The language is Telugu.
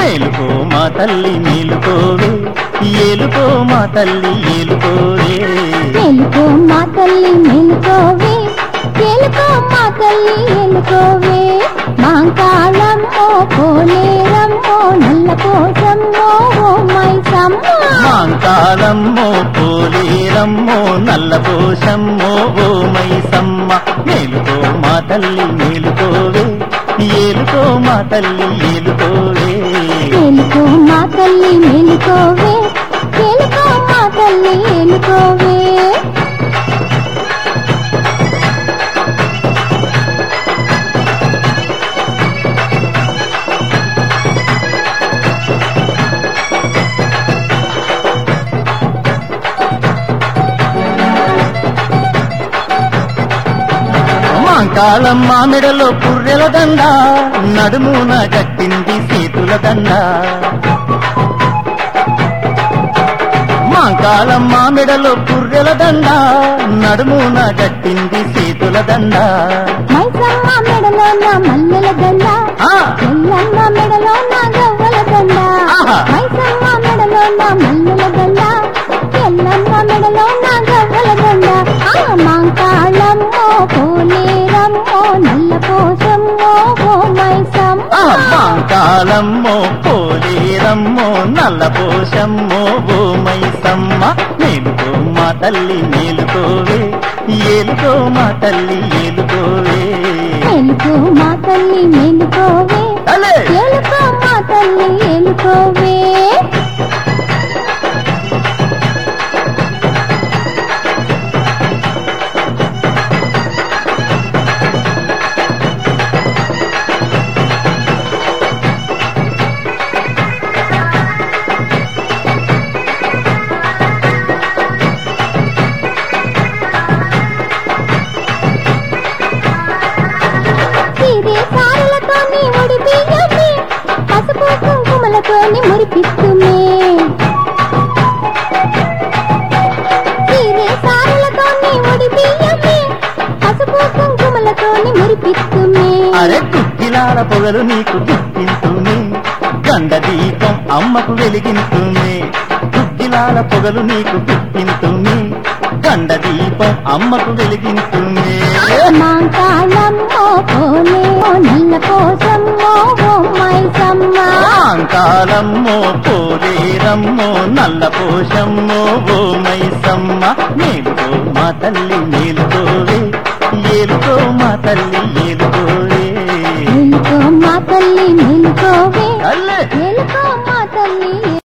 మేలుకో మా తల్లి మేలుకోవే ఏలుకో మా తల్లి ఏలుకోవే మేలుకో మా తల్లి మేలుకోవే ఏలుకో మా తల్లి ఏలుకోవే మాంకాళమ్మో పోలేరమ్మో నల్ల పోసమ్మో ఓ మైసమ్మ మాంకాలమ్మో పోలేరమ్మో నల్ల పోషమ్మో ఓ మైసమ్మ మేలుకో మా తల్లి మేలుకోవే ఏలుకో మా తల్లి ఏలుకోవే మేలుకో మా తల్లి మేలుకోవే ఏలుకో మా తల్లి ఏలుకోవే మాంకాలమ్మ మెడలో పుర్రెల దండ నడుమున గట్టింది చేతుల దండ మాంకాలమ్మ మెడలో పుర్రెల దండ నడుమున గట్టింది చేతుల దండ మైసమ్మ మెడలో నా మల్లెల దండ ఆ ఎల్లమ్మ మెడలో నా గవ్వల దండ ఆహా. మైసమ్మ మెడలో నా మల్లెల దండ ఎల్లమ్మ మెడలో నా గవ్వల దండ ఆ మాంకాళమ్మో పోలేరమ్మో నల్ల పోసమ్మో ఓ మైసమ్మ ఆ మాంకాలమ్మో పోలేరమ్మో నల్ల పోషమ్మో ఓ మైసమ్మ మేలుకో మా తల్లి మేలుకోవే ఏలుకో మా తల్లి ఏలుకోవే మేలుకో మా తల్లి మేలుకోవే అలే ఏలుకో మా తల్లి ఏలుకోవే తీరే సారలతోని ముడి బియ్యమే పసుపు కుంకుమలతోని మురిపిస్తుమే తీరే సారలతోని ముడి బియ్యమే పసుపు కుంకుమలతోని మురిపిస్తుమే అరే కుక్కిలాల పొగలు నీకు గుర్తింతుమే గండ దీపం అమ్మకు వెలిగింతుమే కుక్కిలాల పొగలు నీకు గుర్తింతుమే గండ దీపం అమ్మకు వెలిగింతుమే మాంకాళమ్మో పోలే ఓ నల్ల కోసమ్మో ఓ మైసమ్మ కాలమ్మో పోలేరమ్మో నల్ల పోషమ్మో ఓ మైసమ్మ మేలుకో మా తల్లి మేలుకోవే ఏలుకో మా తల్లి ఏలుకోవే మేలుకో మా తల్లి మేలుకోవే అల్లే మేలుకో మా తల్లి